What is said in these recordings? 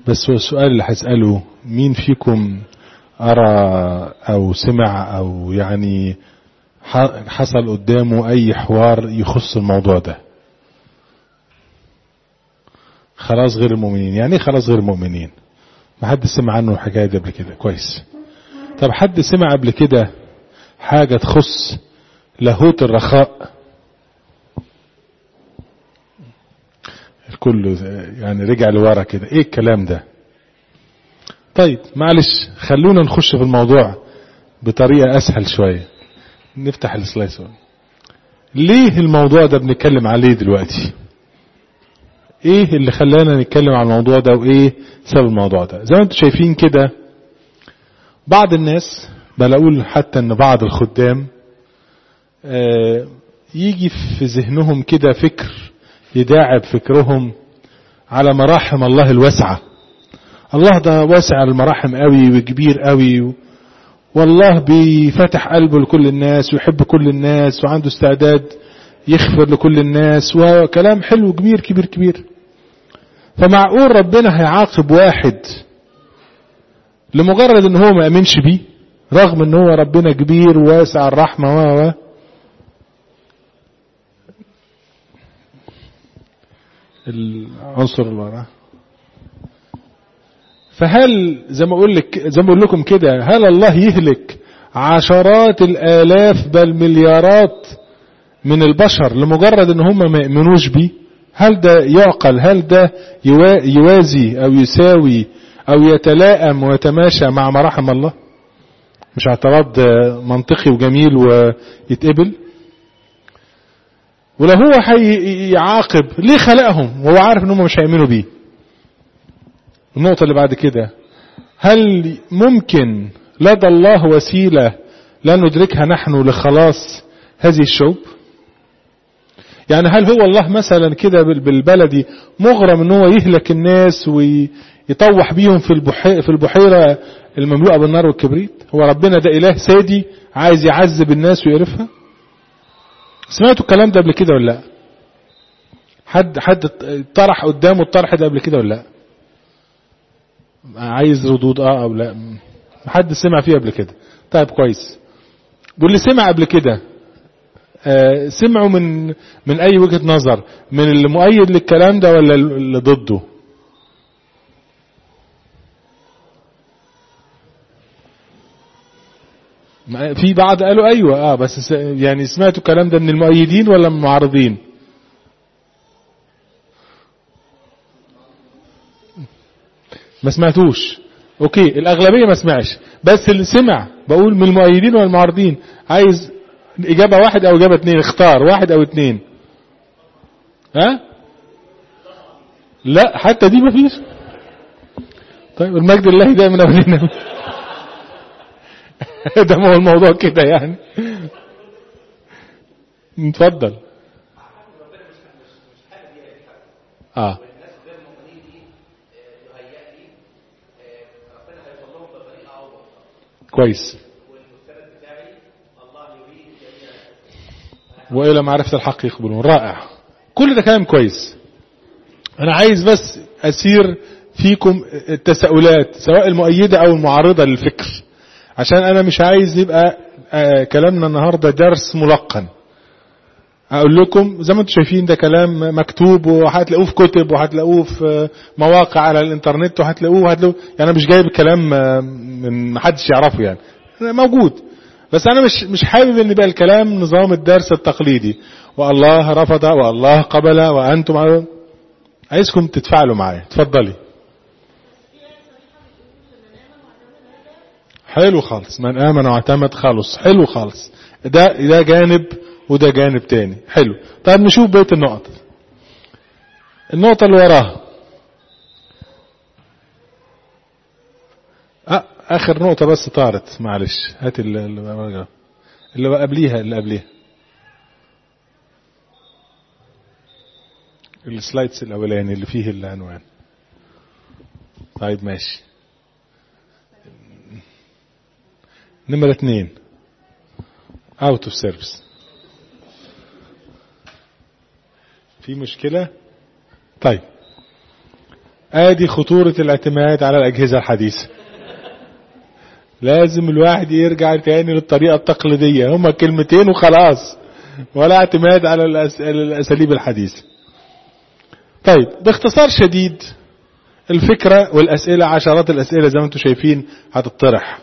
بس هو السؤال اللي هسأله مين فيكم أرى أو سمع أو يعني حصل قدامه أي حوار يخص الموضوع ده خلاص غير المؤمنين يعني ايه خلاص غير المؤمنين ما حد سمع عنه الحكاية دي قبل كده كويس طب حد سمع قبل كده حاجة تخص لاهوت الرخاء الكل يعني رجع لورا كده ايه الكلام ده طيب معلش خلونا نخش في الموضوع بطريقة اسهل شوية نفتح السلايس ليه الموضوع ده بنتكلم عليه دلوقتي ايه اللي خلانا نتكلم عن الموضوع ده وايه سبب الموضوع ده زي ما انتم شايفين كده بعض الناس بل اقول حتى ان بعض الخدام آه يجي في ذهنهم كده فكر يداعب فكرهم على مراحم الله الواسعة الله ده واسع المراحم قوي وكبير قوي والله بيفتح قلبه لكل الناس ويحب كل الناس وعنده استعداد يغفر لكل الناس وكلام حلو كبير كبير كبير فمعقول ربنا هيعاقب واحد لمجرد ان هو ما امنش بيه رغم ان هو ربنا كبير وواسع الرحمة و و العنصر اللي وراه فهل زي ما اقول لك زي ما اقول لكم كده هل الله يهلك عشرات الالاف بل مليارات من البشر لمجرد ان هم ما يؤمنوش بيه هل ده يعقل هل ده يوازي او يساوي او يتلائم ويتماشى مع مراحم الله مش اعتراض منطقي وجميل ويتقبل ولو هو هيعاقب ليه خلقهم وهو عارف ان هم مش هيؤمنوا بيه النقطة اللي بعد كده هل ممكن لدى الله وسيلة لا ندركها نحن لخلاص هذه الشعوب يعني هل هو الله مثلا كده بالبلدي مغرم ان هو يهلك الناس ويطوح بيهم في البحيرة, في البحيرة المملوءة بالنار والكبريت هو ربنا ده اله سادي عايز يعذب الناس ويقرفها سمعتوا الكلام ده قبل كده ولا لا حد حد طرح قدامه الطرح ده قبل كده ولا لا عايز ردود اه او لا حد سمع فيه قبل كده طيب كويس واللي سمع قبل كده آه سمعوا من من اي وجهة نظر من اللي مؤيد للكلام ده ولا اللي ضده في بعض قالوا ايوه اه بس يعني سمعتوا الكلام ده من المؤيدين ولا من المعارضين ما سمعتوش اوكي الاغلبيه ما سمعش بس اللي سمع بقول من المؤيدين ولا المعارضين عايز اجابه واحد او اجابه اتنين اختار واحد او اتنين ها لا حتى دي ما فيش طيب المجد الله دايما ابننا ده ما هو الموضوع كده يعني اتفضل اه كويس وإلى معرفة الحق يقبلون رائع كل ده كلام كويس أنا عايز بس أسير فيكم التساؤلات سواء المؤيدة أو المعارضة للفكر عشان أنا مش عايز يبقى كلامنا النهاردة درس ملقن أقول لكم زي ما انتم شايفين ده كلام مكتوب وهتلاقوه في كتب وهتلاقوه في مواقع على الانترنت وهتلاقوه وهتلاقوه يعني أنا مش جايب الكلام من محدش يعرفه يعني موجود بس انا مش مش حابب ان يبقى الكلام نظام الدرس التقليدي والله رفض والله قبل وانتم عارف. عايزكم تتفاعلوا معايا اتفضلي حلو خالص من امن واعتمد خالص حلو خالص ده ده جانب وده جانب تاني حلو طيب نشوف بيت النقط النقطة اللي وراها أه اخر نقطة بس طارت معلش هات اللي, اللي قبليها اللي قبليها السلايدز الاولاني اللي فيه العنوان طيب ماشي نمرة اتنين اوت اوف سيرفيس في مشكلة طيب ادي خطورة الاعتماد على الاجهزة الحديثة لازم الواحد يرجع تاني للطريقة التقليدية هما كلمتين وخلاص ولا اعتماد على الاساليب الحديثة طيب باختصار شديد الفكرة والاسئلة عشرات الاسئلة زي ما انتم شايفين هتطرح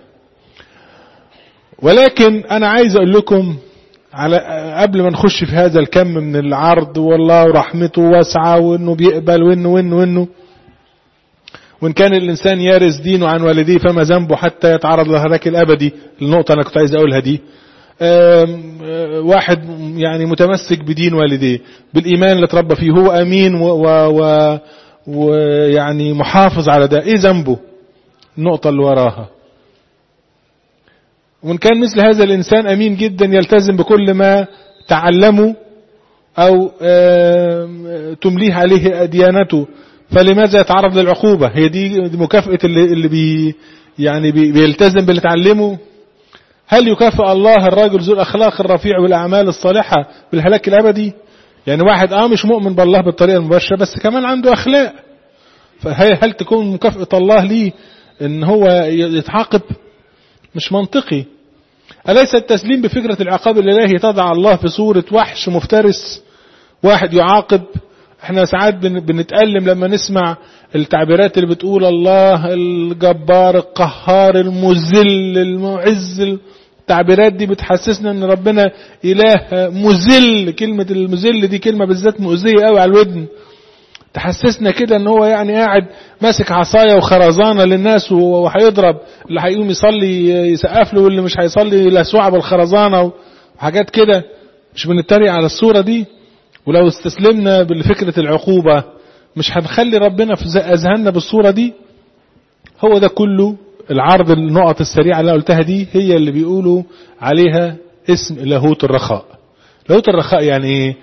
ولكن انا عايز اقول لكم على قبل ما نخش في هذا الكم من العرض والله ورحمته واسعة وانه بيقبل وانه وانه وانه وان كان الانسان يارث دينه عن والديه فما ذنبه حتى يتعرض للهلاك الابدي النقطة انا كنت عايز اقولها دي واحد يعني متمسك بدين والديه بالايمان اللي اتربى فيه هو امين ويعني محافظ على ده ايه ذنبه النقطة اللي وراها وإن كان مثل هذا الإنسان أمين جدا يلتزم بكل ما تعلمه أو تمليه عليه ديانته فلماذا يتعرض للعقوبة هي دي مكافأة اللي, اللي بي يعني بي بيلتزم باللي تعلمه هل يكافئ الله الراجل ذو الأخلاق الرفيع والأعمال الصالحة بالهلاك الأبدي يعني واحد اه مش مؤمن بالله بالطريقة المباشرة بس كمان عنده أخلاق فهل هل تكون مكافأة الله ليه ان هو يتعاقب مش منطقي أليس التسليم بفكرة العقاب الإلهي تضع الله في صورة وحش مفترس واحد يعاقب احنا ساعات بنتألم لما نسمع التعبيرات اللي بتقول الله الجبار القهار المذل المعز التعبيرات دي بتحسسنا ان ربنا اله مذل كلمة المذل دي كلمة بالذات مؤذية قوي على الودن تحسسنا كده ان هو يعني قاعد ماسك عصاية وخرزانة للناس وهيضرب اللي هيقوم يصلي يسقف له واللي مش هيصلي يلسوع بالخرزانة وحاجات كده مش بنتريق على الصورة دي ولو استسلمنا بفكرة العقوبة مش هنخلي ربنا في اذهاننا بالصورة دي هو ده كله العرض النقط السريعة اللي قلتها دي هي اللي بيقولوا عليها اسم لاهوت الرخاء لاهوت الرخاء يعني ايه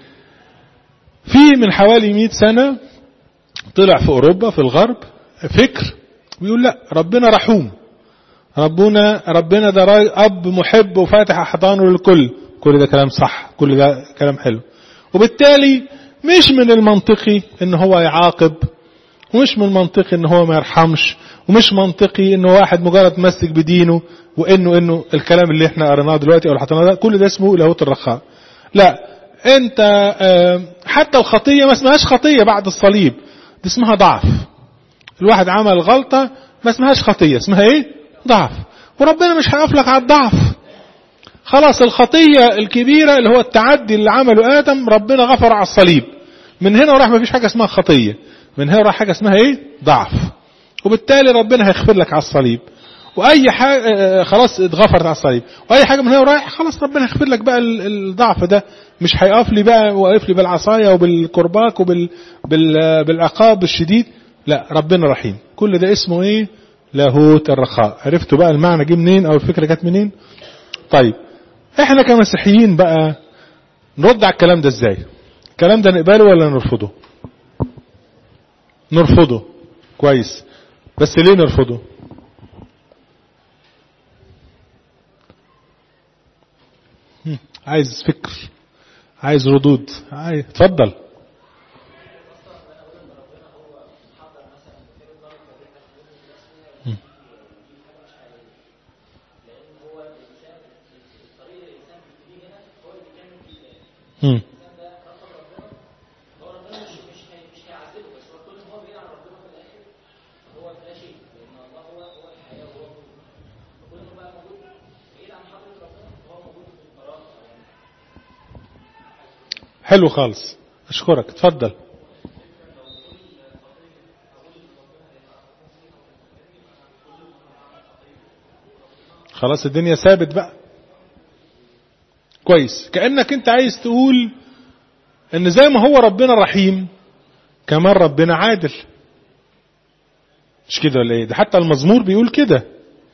في من حوالي 100 سنة طلع في اوروبا في الغرب فكر بيقول لا ربنا رحوم ربنا ربنا ده اب محب وفاتح احضانه للكل كل ده كلام صح كل ده كلام حلو وبالتالي مش من المنطقي ان هو يعاقب ومش من المنطقي ان هو ما يرحمش ومش منطقي انه واحد مجرد مسك بدينه وانه انه الكلام اللي احنا قريناه دلوقتي او حطيناه ده كل ده اسمه لاهوت الرخاء لا انت حتى الخطية ما اسمهاش خطية بعد الصليب دي اسمها ضعف الواحد عمل غلطة ما اسمهاش خطية اسمها ايه ضعف وربنا مش هيقفلك على الضعف خلاص الخطية الكبيرة اللي هو التعدي اللي عمله آدم ربنا غفر على الصليب من هنا وراح ما فيش حاجة اسمها خطية من هنا وراح حاجة اسمها ايه ضعف وبالتالي ربنا هيغفر لك على الصليب واي حاجة خلاص اتغفرت على الصليب واي حاجة من هنا ورايح خلاص ربنا يغفر لك بقى الضعف ده مش هيقف لي بقى واقف لي بالعصاية وبالكرباك وبالعقاب الشديد لا ربنا رحيم كل ده اسمه ايه لاهوت الرخاء عرفتوا بقى المعنى جه منين او الفكرة جت منين طيب احنا كمسيحيين بقى نرد على الكلام ده ازاي الكلام ده نقبله ولا نرفضه نرفضه كويس بس ليه نرفضه عايز فكر عايز ردود عايز اتفضل مم. حلو خالص اشكرك اتفضل خلاص الدنيا ثابت بقى كويس كأنك انت عايز تقول ان زي ما هو ربنا رحيم كمان ربنا عادل مش كده ولا ايه ده حتى المزمور بيقول كده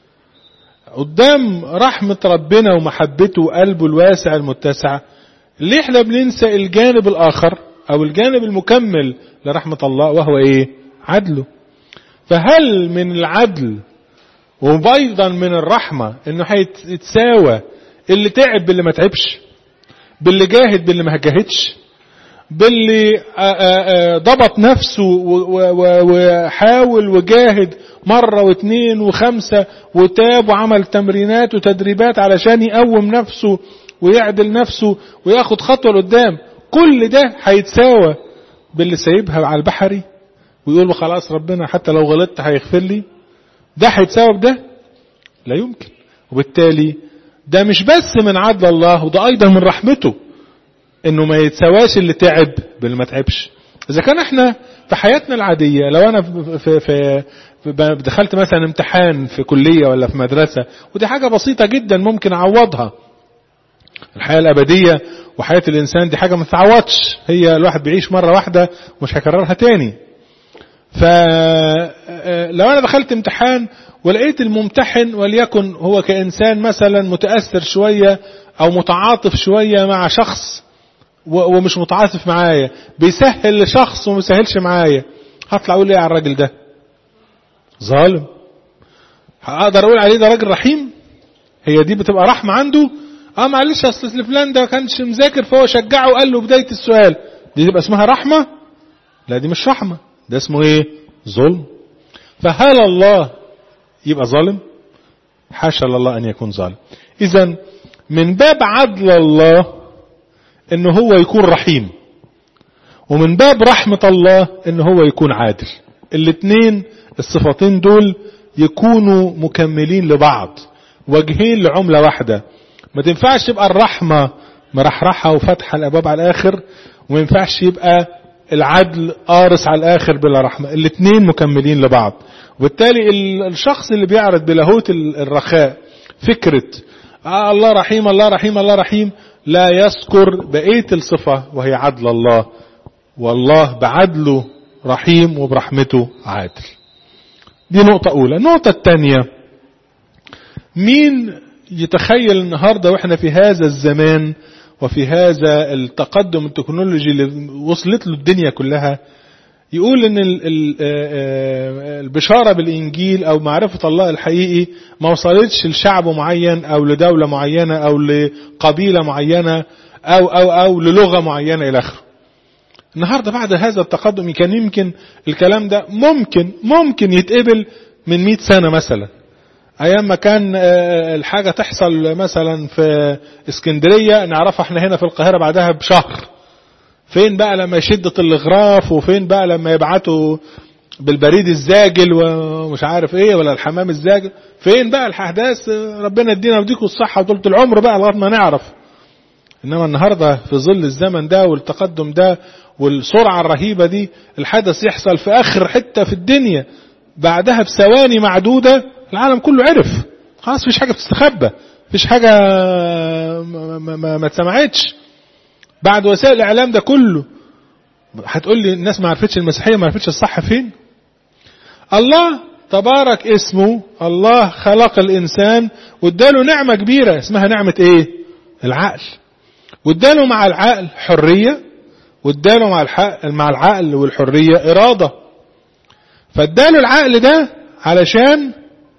قدام رحمة ربنا ومحبته وقلبه الواسع المتسع ليه احنا بننسى الجانب الاخر او الجانب المكمل لرحمة الله وهو ايه عدله فهل من العدل وأيضا من الرحمة انه هيتساوى اللي تعب باللي ما تعبش باللي جاهد باللي ما جاهدش باللي ضبط نفسه وحاول وجاهد مرة واثنين وخمسة وتاب وعمل تمرينات وتدريبات علشان يقوم نفسه ويعدل نفسه وياخد خطوة لقدام كل ده هيتساوى باللي سايبها على البحري ويقول له خلاص ربنا حتى لو غلطت هيغفر لي ده هيتساوى بده لا يمكن وبالتالي ده مش بس من عدل الله وده ايضا من رحمته انه ما يتسواش اللي تعب باللي ما تعبش اذا كان احنا في حياتنا العادية لو انا في, في, في دخلت مثلا امتحان في كلية ولا في مدرسة ودي حاجة بسيطة جدا ممكن اعوضها الحياة الابدية وحياة الانسان دي حاجة ما تتعوضش هي الواحد بيعيش مرة واحدة ومش هيكررها تاني فلو انا دخلت امتحان ولقيت الممتحن وليكن هو كإنسان مثلا متأثر شوية او متعاطف شوية مع شخص ومش متعاطف معايا بيسهل لشخص وما بيسهلش معايا هطلع اقول ايه على الراجل ده ظالم هقدر اقول عليه ده راجل رحيم هي دي بتبقى رحمة عنده اه معلش اصل فلان ده كانش مذاكر فهو شجعه وقال له بداية السؤال دي تبقى اسمها رحمة لا دي مش رحمة ده اسمه ايه ظلم فهل الله يبقى ظالم حاشا لله ان يكون ظالم اذا من باب عدل الله ان هو يكون رحيم ومن باب رحمة الله ان هو يكون عادل الاثنين الصفتين دول يكونوا مكملين لبعض وجهين لعملة واحدة ما تنفعش تبقى الرحمة مرحرحة وفتحة الابواب على الاخر وما ينفعش يبقى العدل قارس على الاخر بلا رحمة الاثنين مكملين لبعض وبالتالي الشخص اللي بيعرض بلاهوت الرخاء فكرة آه الله رحيم الله رحيم الله رحيم لا يذكر بقية الصفة وهي عدل الله والله بعدله رحيم وبرحمته عادل دي نقطة أولى النقطة الثانية مين يتخيل النهاردة وإحنا في هذا الزمان وفي هذا التقدم التكنولوجي اللي وصلت له الدنيا كلها يقول ان البشارة بالانجيل او معرفة الله الحقيقي ما وصلتش لشعب معين او لدولة معينة او لقبيلة معينة او او او للغة معينة الى اخره النهاردة بعد هذا التقدم كان يمكن الكلام ده ممكن ممكن يتقبل من 100 سنة مثلا ايام ما كان الحاجة تحصل مثلا في اسكندرية نعرفها احنا هنا في القاهرة بعدها بشهر فين بقى لما يشد الغراف وفين بقى لما يبعتوا بالبريد الزاجل ومش عارف ايه ولا الحمام الزاجل فين بقى الاحداث ربنا يدينا وديكوا الصحة وطولة العمر بقى لغايه ما نعرف انما النهاردة في ظل الزمن ده والتقدم ده والسرعة الرهيبة دي الحدث يحصل في اخر حتة في الدنيا بعدها بثواني معدودة العالم كله عرف خلاص مفيش حاجة بتستخبى مفيش حاجة ما, ما, ما, ما اتسمعتش بعد وسائل الاعلام ده كله هتقول لي الناس ما عرفتش المسيحيه ما عرفتش الصح فين الله تبارك اسمه الله خلق الانسان واداله نعمه كبيره اسمها نعمه ايه العقل واداله مع العقل حريه واداله مع الحق مع العقل والحريه اراده فاداله العقل ده علشان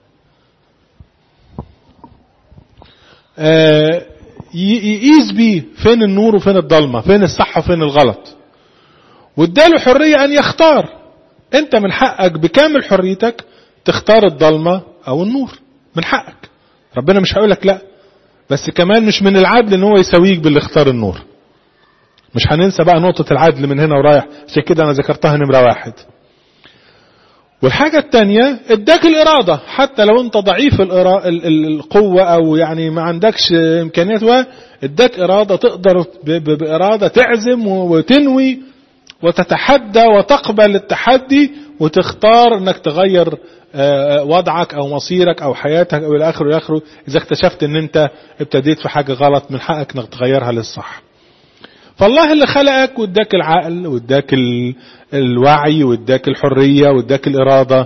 آه يقيس بيه فين النور وفين الضلمة فين الصح وفين الغلط واداله حرية ان يختار انت من حقك بكامل حريتك تختار الضلمة او النور من حقك ربنا مش هيقولك لا بس كمان مش من العدل ان هو يساويك باللي اختار النور مش هننسى بقى نقطة العدل من هنا ورايح عشان كده انا ذكرتها نمرة واحد والحاجة التانية اداك الارادة حتى لو انت ضعيف القوة او يعني ما عندكش امكانيات اداك ارادة تقدر بارادة تعزم وتنوي وتتحدى وتقبل التحدي وتختار انك تغير وضعك او مصيرك او حياتك او الى اخره الى اخره اذا اكتشفت ان انت ابتديت في حاجة غلط من حقك انك تغيرها للصح فالله اللي خلقك واداك العقل واداك الوعي واداك الحرية واداك الإرادة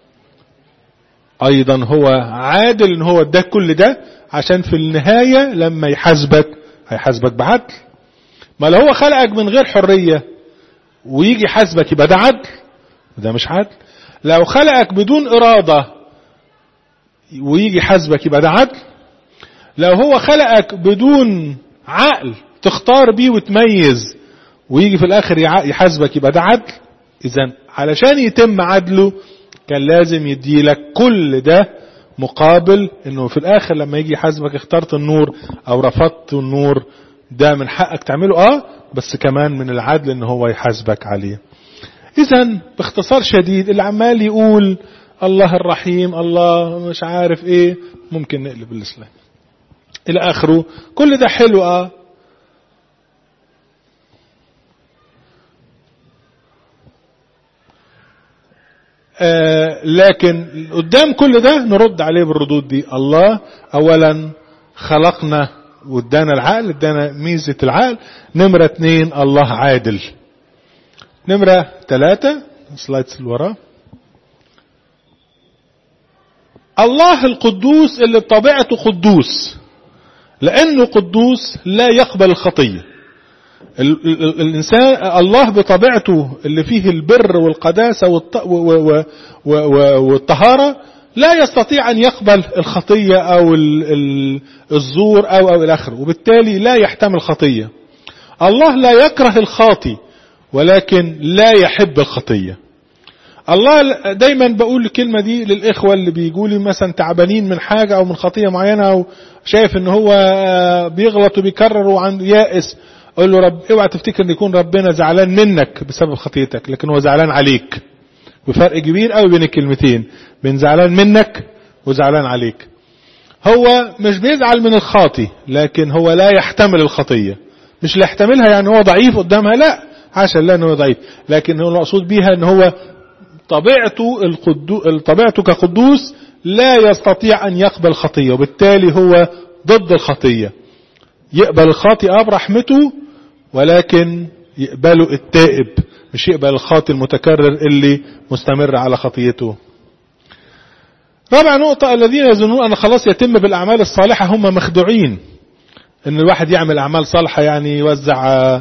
أيضا هو عادل ان هو اداك كل ده عشان في النهاية لما يحاسبك هيحاسبك بعدل ما لو هو خلقك من غير حرية ويجي يحاسبك يبقى ده عدل ده مش عدل لو خلقك بدون إرادة ويجي يحاسبك يبقى ده عدل لو هو خلقك بدون عقل تختار بيه وتميز ويجي في الاخر يحاسبك يبقى ده عدل اذا علشان يتم عدله كان لازم يديلك كل ده مقابل انه في الاخر لما يجي يحاسبك اخترت النور او رفضت النور ده من حقك تعمله اه بس كمان من العدل ان هو يحاسبك عليه اذا باختصار شديد اللي عمال يقول الله الرحيم الله مش عارف ايه ممكن نقلب الاسلام الى اخره كل ده حلو اه آه لكن قدام كل ده نرد عليه بالردود دي الله اولا خلقنا وادانا العقل ادانا ميزة العقل نمرة اتنين الله عادل نمرة ثلاثة سلايدز اللي وراه الله القدوس اللي بطبيعته قدوس لانه قدوس لا يقبل الخطيه الإنسان الله بطبيعته اللي فيه البر والقداسة والطهارة لا يستطيع أن يقبل الخطية أو الزور أو أو إلى آخره وبالتالي لا يحتمل خطية الله لا يكره الخاطي ولكن لا يحب الخطية الله دايما بقول الكلمة دي للإخوة اللي بيقولوا مثلا تعبانين من حاجة أو من خطية معينة أو شايف إن هو بيغلط وبيكرر وعنده يائس اقول له رب اوعى تفتكر ان يكون ربنا زعلان منك بسبب خطيتك لكن هو زعلان عليك وفرق كبير قوي بين الكلمتين بين زعلان منك وزعلان عليك هو مش بيزعل من الخاطي لكن هو لا يحتمل الخطية مش لا يحتملها يعني هو ضعيف قدامها لا حاشا الله ان هو ضعيف لكن هو المقصود بيها ان هو طبيعته القدو... طبيعته كقدوس لا يستطيع ان يقبل خطية وبالتالي هو ضد الخطية يقبل الخاطئ اه برحمته ولكن يقبله التائب مش يقبل الخاطئ المتكرر اللي مستمر على خطيته رابع نقطة الذين يظنون أن خلاص يتم بالأعمال الصالحة هم مخدوعين ان الواحد يعمل اعمال صالحة يعني يوزع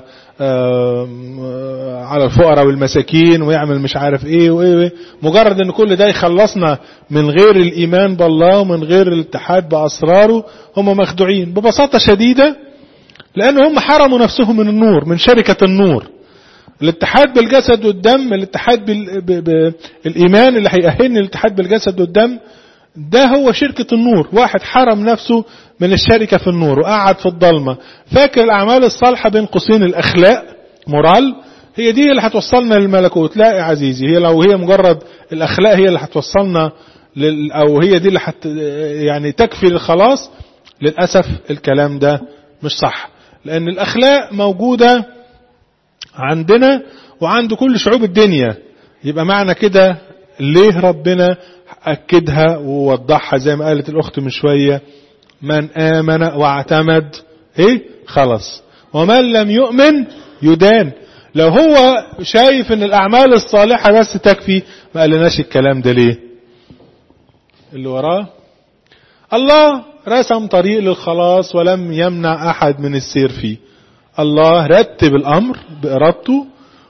على الفقراء والمساكين ويعمل مش عارف ايه وايه مجرد ان كل ده يخلصنا من غير الايمان بالله ومن غير الاتحاد باسراره هم مخدوعين ببساطة شديدة لان هم حرموا نفسهم من النور من شركة النور الاتحاد بالجسد والدم الاتحاد بالايمان اللي هيأهلني الاتحاد بالجسد والدم ده هو شركة النور واحد حرم نفسه من الشركة في النور وقعد في الضلمة فاكر الأعمال الصالحة بين قوسين الأخلاق مورال هي دي اللي هتوصلنا للملكوت لا يا عزيزي هي لو هي مجرد الأخلاق هي اللي هتوصلنا لل أو هي دي اللي حت يعني تكفي للخلاص للأسف الكلام ده مش صح لأن الأخلاق موجودة عندنا وعند كل شعوب الدنيا يبقى معنى كده ليه ربنا أكدها ووضحها زي ما قالت الأخت من شوية من آمن واعتمد إيه خلاص ومن لم يؤمن يدان لو هو شايف ان الأعمال الصالحة بس تكفي ما قالناش الكلام ده ليه اللي وراه الله رسم طريق للخلاص ولم يمنع أحد من السير فيه الله رتب الأمر بإرادته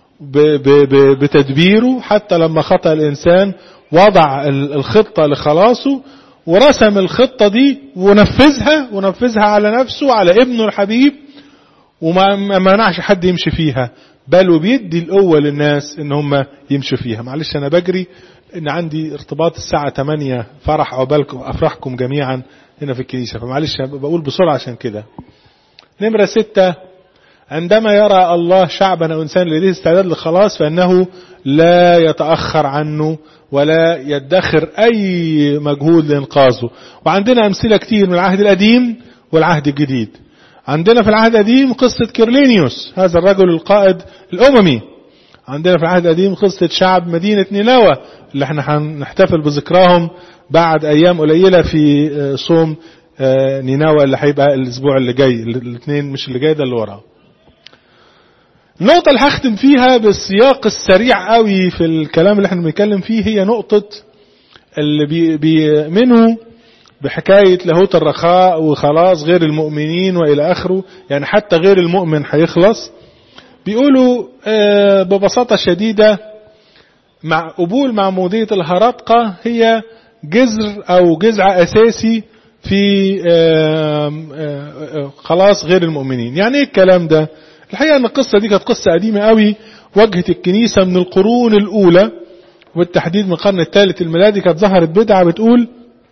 بتدبيره حتى لما خطأ الإنسان وضع الخطة لخلاصه ورسم الخطة دي ونفذها ونفذها على نفسه على ابنه الحبيب وما منعش حد يمشي فيها بل وبيدي القوة للناس ان هم يمشوا فيها معلش انا بجري ان عندي ارتباط الساعة 8 فرح عقبالكم افرحكم جميعا هنا في الكنيسة فمعلش بقول بسرعة عشان كده نمرة ستة عندما يرى الله شعبا او انسان لديه استعداد للخلاص فانه لا يتأخر عنه ولا يدخر اي مجهود لانقاذه وعندنا امثلة كتير من العهد القديم والعهد الجديد عندنا في العهد القديم قصة كيرلينيوس هذا الرجل القائد الاممي عندنا في العهد القديم قصة شعب مدينة نينوى اللي احنا هنحتفل بذكراهم بعد ايام قليلة في صوم نينوى اللي هيبقى الاسبوع اللي جاي الاثنين مش اللي جاي ده اللي وراه النقطة اللي هختم فيها بالسياق السريع قوي في الكلام اللي احنا بنتكلم فيه هي نقطة اللي بيؤمنوا بحكاية لاهوت الرخاء وخلاص غير المؤمنين وإلى آخره يعني حتى غير المؤمن هيخلص بيقولوا ببساطة شديدة مع قبول معمودية الهرطقة هي جذر أو جذع أساسي في خلاص غير المؤمنين يعني ايه الكلام ده الحقيقة ان القصة دي كانت قصة قديمة قوي واجهت الكنيسة من القرون الاولى والتحديد من القرن الثالث الميلادي كانت ظهرت بدعة بتقول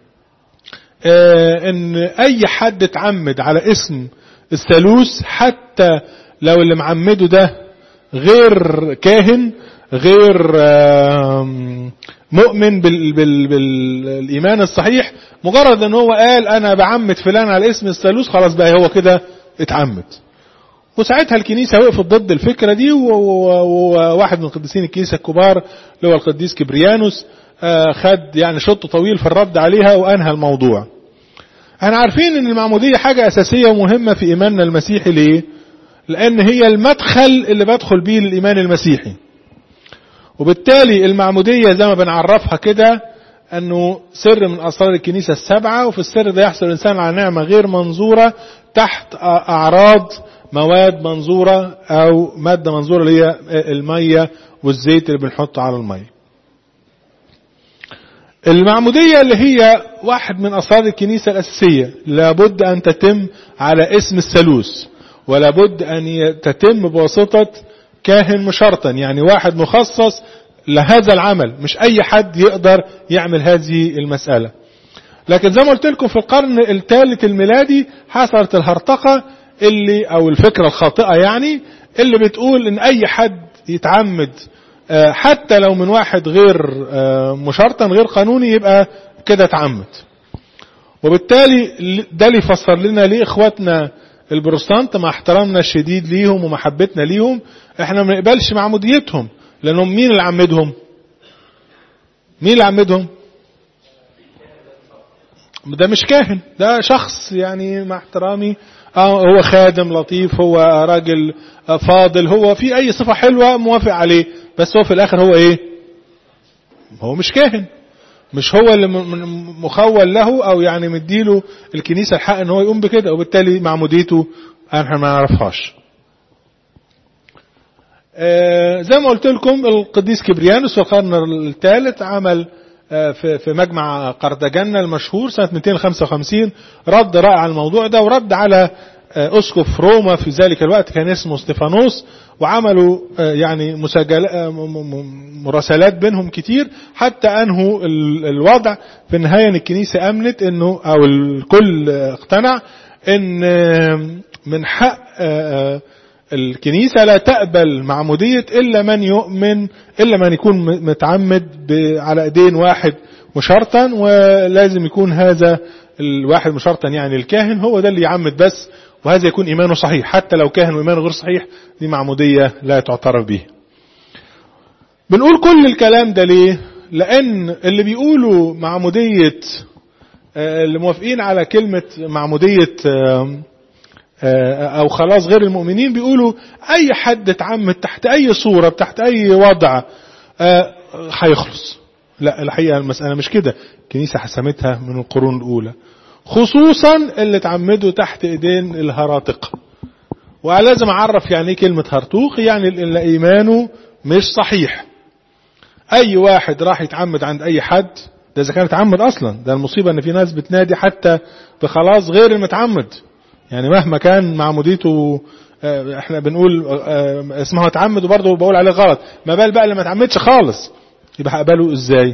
آه ان اي حد اتعمد على اسم الثالوث حتى لو اللي معمده ده غير كاهن غير مؤمن بال بال بالايمان الصحيح مجرد ان هو قال انا بعمد فلان على اسم الثالوث خلاص بقى هو كده اتعمد وساعتها الكنيسة وقفت ضد الفكرة دي وواحد من قديسين الكنيسة الكبار اللي هو القديس كبريانوس خد يعني شط طويل في الرد عليها وانهى الموضوع احنا عارفين ان المعمودية حاجة اساسية ومهمة في ايماننا المسيحي ليه لان هي المدخل اللي بدخل بيه للايمان المسيحي وبالتالي المعمودية زي ما بنعرفها كده انه سر من اسرار الكنيسة السبعة وفي السر ده يحصل الانسان على نعمة غير منظورة تحت اعراض مواد منظورة او مادة منظورة اللي هي المية والزيت اللي بنحطه على المية المعمودية اللي هي واحد من اسرار الكنيسة الاساسية لابد ان تتم على اسم الثالوث ولابد ان تتم بواسطة كاهن مشرطا يعني واحد مخصص لهذا العمل مش اي حد يقدر يعمل هذه المسألة لكن زي ما قلت لكم في القرن الثالث الميلادي حصلت الهرطقة اللي او الفكرة الخاطئة يعني اللي بتقول ان اي حد يتعمد حتى لو من واحد غير مشرطا غير قانوني يبقى كده اتعمد وبالتالي ده اللي يفسر لنا ليه اخواتنا البروتستانت مع احترامنا الشديد ليهم ومحبتنا ليهم احنا ما نقبلش معموديتهم لانهم مين اللي عمدهم مين اللي عمدهم ده مش كاهن ده شخص يعني مع احترامي اه هو خادم لطيف هو راجل فاضل هو في اي صفة حلوة موافق عليه بس هو في الاخر هو ايه هو مش كاهن مش هو اللي مخول له او يعني مديله الكنيسة الحق ان هو يقوم بكده وبالتالي معموديته احنا ما نعرفهاش آه زي ما قلت لكم القديس كبريانوس في القرن الثالث عمل آه في في مجمع قردجنة المشهور سنة 255 رد رائع على الموضوع ده ورد على آه اسقف روما في ذلك الوقت كان اسمه ستيفانوس وعملوا يعني مسجل مراسلات بينهم كتير حتى انهوا الوضع في النهاية ان الكنيسة امنت انه او الكل اقتنع ان من حق الكنيسة لا تقبل معمودية الا من يؤمن الا من يكون متعمد على ايدين واحد مشرطا ولازم يكون هذا الواحد مشرطا يعني الكاهن هو ده اللي يعمد بس وهذا يكون إيمانه صحيح حتى لو كان إيمانه غير صحيح دي معمودية لا تعترف به بنقول كل الكلام ده ليه لأن اللي بيقولوا معمودية اللي موافقين على كلمة معمودية أو خلاص غير المؤمنين بيقولوا أي حد اتعمد تحت أي صورة تحت أي وضع هيخلص لا الحقيقة المسألة مش كده الكنيسة حسمتها من القرون الأولى خصوصا اللي اتعمدوا تحت ايدين الهراطقة ولازم اعرف يعني ايه كلمة هرطوق يعني اللي ايمانه مش صحيح اي واحد راح يتعمد عند اي حد ده اذا كان اتعمد اصلا ده المصيبة ان في ناس بتنادي حتى بخلاص غير المتعمد يعني مهما كان معموديته احنا بنقول اسمه اتعمد وبرضه بقول عليه غلط ما بال بقى اللي ما اتعمدش خالص يبقى هقبله ازاي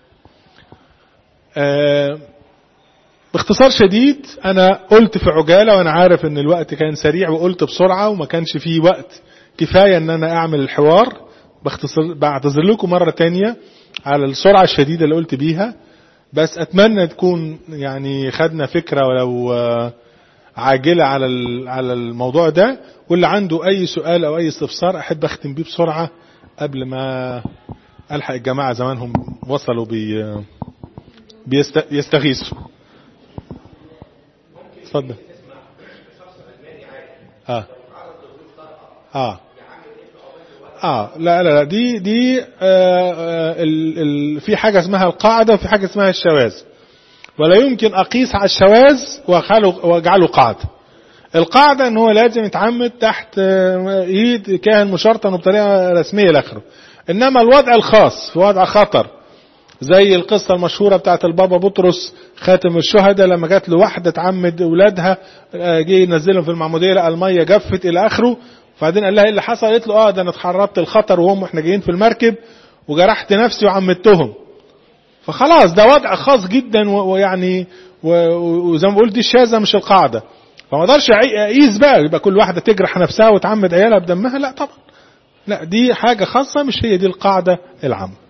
اه باختصار شديد انا قلت في عجالة وانا عارف ان الوقت كان سريع وقلت بسرعة وما كانش فيه وقت كفاية ان انا اعمل الحوار باختصار بعتذر لكم مرة تانية على السرعة الشديدة اللي قلت بيها بس اتمنى تكون يعني خدنا فكرة ولو عاجلة على على الموضوع ده واللي عنده اي سؤال او اي استفسار احب اختم بيه بسرعة قبل ما الحق الجماعة زمانهم وصلوا بي بيستغيثوا اتفضل اه اه اه لا لا لا دي دي آه آه ال ال في حاجة اسمها القاعدة وفي حاجة اسمها الشواذ ولا يمكن اقيس على الشواذ واجعله قاعدة القاعدة ان هو لازم يتعمد تحت ايد كاهن مشرطا وبطريقة رسمية لاخره انما الوضع الخاص في وضع خطر زي القصة المشهورة بتاعت البابا بطرس خاتم الشهداء لما جات له واحدة تعمد اولادها جه ينزلهم في المعمودية لقى المية جفت الى اخره فبعدين قال لها ايه اللي حصل قالت له اه ده انا اتعرضت للخطر وهم احنا جايين في المركب وجرحت نفسي وعمدتهم فخلاص ده وضع خاص جدا ويعني وزي ما بقول دي الشاذة مش القاعدة فما اقدرش اقيس بقى يبقى كل واحدة تجرح نفسها وتعمد عيالها بدمها لا طبعا لا دي حاجة خاصة مش هي دي القاعدة العامة